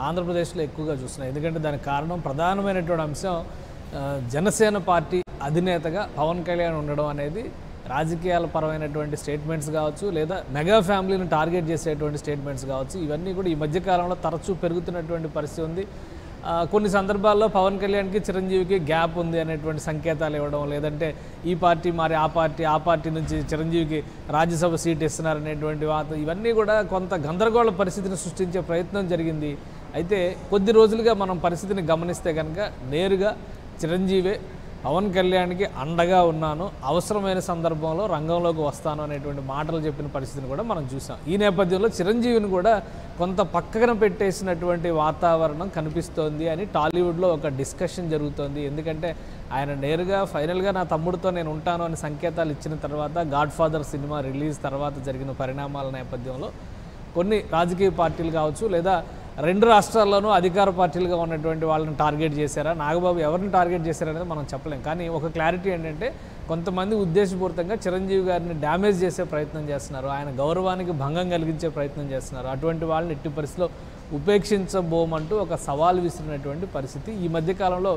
ఆంధ్రప్రదేశ్లో ఎక్కువగా చూస్తున్నాం ఎందుకంటే దానికి కారణం ప్రధానమైనటువంటి అంశం ఆ, జనసేన పార్టీ అధినేతగా పవన్ కళ్యాణ్ ఉండడం అనేది రాజకీయాల పరమైనటువంటి స్టేట్మెంట్స్ కావచ్చు లేదా మెగా ఫ్యామిలీని టార్గెట్ చేసేటువంటి స్టేట్మెంట్స్ కావచ్చు ఇవన్నీ కూడా ఈ మధ్యకాలంలో తరచూ పెరుగుతున్నటువంటి పరిస్థితి ఉంది ఆ, కొన్ని సందర్భాల్లో పవన్ కళ్యాణ్కి చిరంజీవికి గ్యాప్ ఉంది అనేటువంటి సంకేతాలు ఇవ్వడం లేదంటే ఈ పార్టీ మరి ఆ పార్టీ ఆ పార్టీ నుంచి చిరంజీవికి రాజ్యసభ సీట్ ఇస్తున్నారు అనేటువంటి వాత ఇవన్నీ కూడా కొంత గందరగోళ పరిస్థితిని సృష్టించే ప్రయత్నం జరిగింది అయితే కొద్ది రోజులుగా మనం పరిస్థితిని గమనిస్తే కనుక నేరుగా చిరంజీవే పవన్ కళ్యాణ్కి అండగా ఉన్నాను అవసరమైన సందర్భంలో రంగంలోకి వస్తాను అనేటువంటి మాటలు చెప్పిన పరిస్థితిని కూడా మనం చూసాం ఈ నేపథ్యంలో చిరంజీవిని కూడా కొంత పక్కన పెట్టేసినటువంటి వాతావరణం కనిపిస్తోంది అని టాలీవుడ్లో ఒక డిస్కషన్ జరుగుతోంది ఎందుకంటే ఆయన నేరుగా ఫైనల్గా నా తమ్ముడితో నేను ఉంటాను అని సంకేతాలు ఇచ్చిన తర్వాత గాడ్ ఫాదర్ సినిమా రిలీజ్ తర్వాత జరిగిన పరిణామాల నేపథ్యంలో కొన్ని రాజకీయ పార్టీలు కావచ్చు లేదా రెండు రాష్ట్రాల్లోనూ అధికార పార్టీలుగా ఉన్నటువంటి వాళ్ళని టార్గెట్ చేశారా నాగబాబు ఎవరిని టార్గెట్ చేశారనేది మనం చెప్పలేం కానీ ఒక క్లారిటీ ఏంటంటే కొంతమంది ఉద్దేశపూరితంగా చిరంజీవి గారిని డ్యామేజ్ చేసే ప్రయత్నం చేస్తున్నారు ఆయన గౌరవానికి భంగం కలిగించే ప్రయత్నం చేస్తున్నారు అటువంటి వాళ్ళని ఎట్టి పరిస్థితిలో ఉపేక్షించబోమంటూ ఒక సవాల్ విసిరినటువంటి పరిస్థితి ఈ మధ్యకాలంలో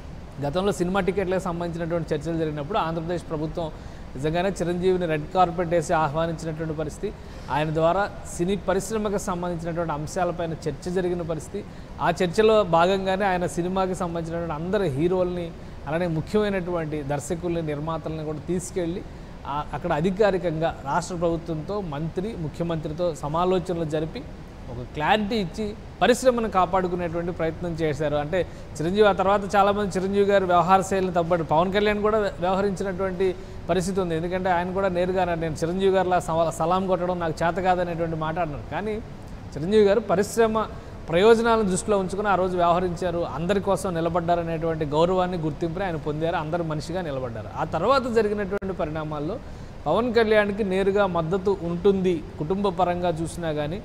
గతంలో సినిమా టికెట్లకు సంబంధించినటువంటి చర్చలు జరిగినప్పుడు ఆంధ్రప్రదేశ్ ప్రభుత్వం నిజంగానే చిరంజీవిని రెడ్ కార్పెట్ వేసి ఆహ్వానించినటువంటి పరిస్థితి ఆయన ద్వారా సినీ పరిశ్రమకు సంబంధించినటువంటి అంశాలపైన చర్చ జరిగిన పరిస్థితి ఆ చర్చలో భాగంగానే ఆయన సినిమాకి సంబంధించినటువంటి అందరి హీరోల్ని అలానే ముఖ్యమైనటువంటి దర్శకుల్ని నిర్మాతల్ని కూడా తీసుకెళ్ళి ఆ- అక్కడ అధికారికంగా రాష్ట్ర ప్రభుత్వంతో మంత్రి ముఖ్యమంత్రితో సమాలోచనలు జరిపి ఒక క్లారిటీ ఇచ్చి పరిశ్రమను కాపాడుకునేటువంటి ప్రయత్నం చేశారు అంటే చిరంజీవి ఆ తర్వాత చాలామంది చిరంజీవి గారు వ్యవహార శైలిని తప్పటి పవన్ కళ్యాణ్ కూడా వ్యవహరించినటువంటి పరిస్థితి ఉంది ఎందుకంటే ఆయన కూడా నేరుగా నేను చిరంజీవి గారిలా సవా- సలాం కొట్టడం నాకు చేత కాదనేటువంటి మాట అన్నారు కానీ చిరంజీవి గారు పరిశ్రమ ప్రయోజనాలను దృష్టిలో ఉంచుకుని ఆ రోజు వ్యవహరించారు అందరి కోసం నిలబడ్డారనేటువంటి గౌరవాన్ని గుర్తింపుని ఆయన పొందారు అందరు మనిషిగా నిలబడ్డారు ఆ తర్వాత జరిగినటువంటి పరిణామాల్లో పవన్ కళ్యాణ్కి నేరుగా మద్దతు ఉంటుంది కుటుంబ పరంగా చూసినా కానీ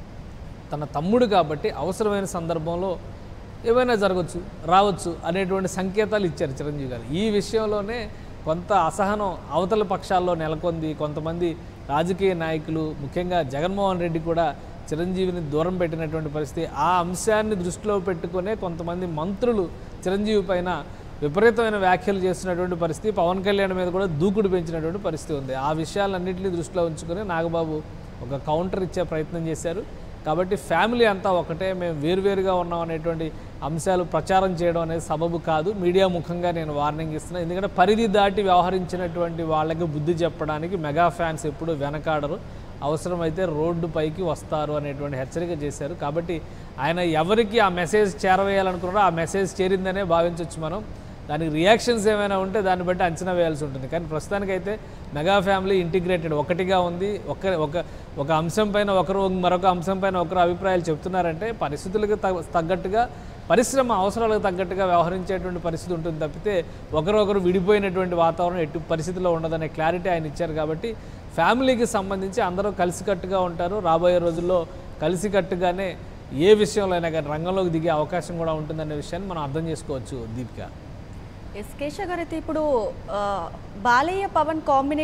తన తమ్ముడు కాబట్టి అవసరమైన సందర్భంలో ఏమైనా జరగచ్చు రావచ్చు అనేటువంటి సంకేతాలు ఇచ్చారు చిరంజీవి గారు ఈ విషయంలోనే కొంత అసహనం అవతల పక్షాల్లో నెలకొంది కొంతమంది రాజకీయ నాయకులు ముఖ్యంగా జగన్మోహన్ రెడ్డి కూడా చిరంజీవిని దూరం పెట్టినటువంటి పరిస్థితి ఆ అంశాన్ని దృష్టిలో పెట్టుకునే కొంతమంది మంత్రులు చిరంజీవి పైన విపరీతమైన వ్యాఖ్యలు చేస్తున్నటువంటి పరిస్థితి పవన్ కళ్యాణ్ మీద కూడా దూకుడు పెంచినటువంటి పరిస్థితి ఉంది ఆ విషయాలన్నింటినీ దృష్టిలో ఉంచుకొని నాగబాబు ఒక కౌంటర్ ఇచ్చే ప్రయత్నం చేశారు కాబట్టి ఫ్యామిలీ అంతా ఒకటే మేము వేరువేరుగా ఉన్నాం అనేటువంటి అంశాలు ప్రచారం చేయడం అనేది సబబు కాదు మీడియా ముఖంగా నేను వార్నింగ్ ఇస్తున్నాను ఎందుకంటే పరిధి దాటి వ్యవహరించినటువంటి వాళ్ళకి బుద్ధి చెప్పడానికి మెగా ఫ్యాన్స్ ఎప్పుడు వెనకాడరు అవసరమైతే రోడ్డు పైకి వస్తారు అనేటువంటి హెచ్చరిక చేశారు కాబట్టి ఆయన ఎవరికి ఆ మెసేజ్ చేరవేయాలనుకున్నారో ఆ మెసేజ్ చేరిందనే భావించవచ్చు మనం దానికి రియాక్షన్స్ ఏమైనా ఉంటే దాన్ని బట్టి అంచనా వేయాల్సి ఉంటుంది కానీ ప్రస్తుతానికైతే మెగా ఫ్యామిలీ ఇంటిగ్రేటెడ్ ఒకటిగా ఉంది ఒక ఒక ఒక అంశం పైన ఒకరు మరొక అంశం పైన ఒకరు అభిప్రాయాలు చెప్తున్నారంటే పరిస్థితులకు తగ్గ- తగ్గట్టుగా పరిశ్రమ అవసరాలకు తగ్గట్టుగా వ్యవహరించేటువంటి పరిస్థితి ఉంటుంది తప్పితే ఒకరొకరు విడిపోయినటువంటి వాతావరణం ఎటు పరిస్థితిలో ఉండదనే క్లారిటీ ఆయన ఇచ్చారు కాబట్టి ఫ్యామిలీకి సంబంధించి అందరూ కలిసికట్టుగా ఉంటారు రాబోయే రోజుల్లో కలిసికట్టుగానే ఏ విషయంలో అయినా కానీ రంగంలోకి దిగే అవకాశం కూడా ఉంటుందనే విషయాన్ని మనం అర్థం చేసుకోవచ్చు దీపిక ఎస్ కేశవ్ గారు అయితే ఇప్పుడు ఆ, బాలయ్య పవన్ కాంబినేషన్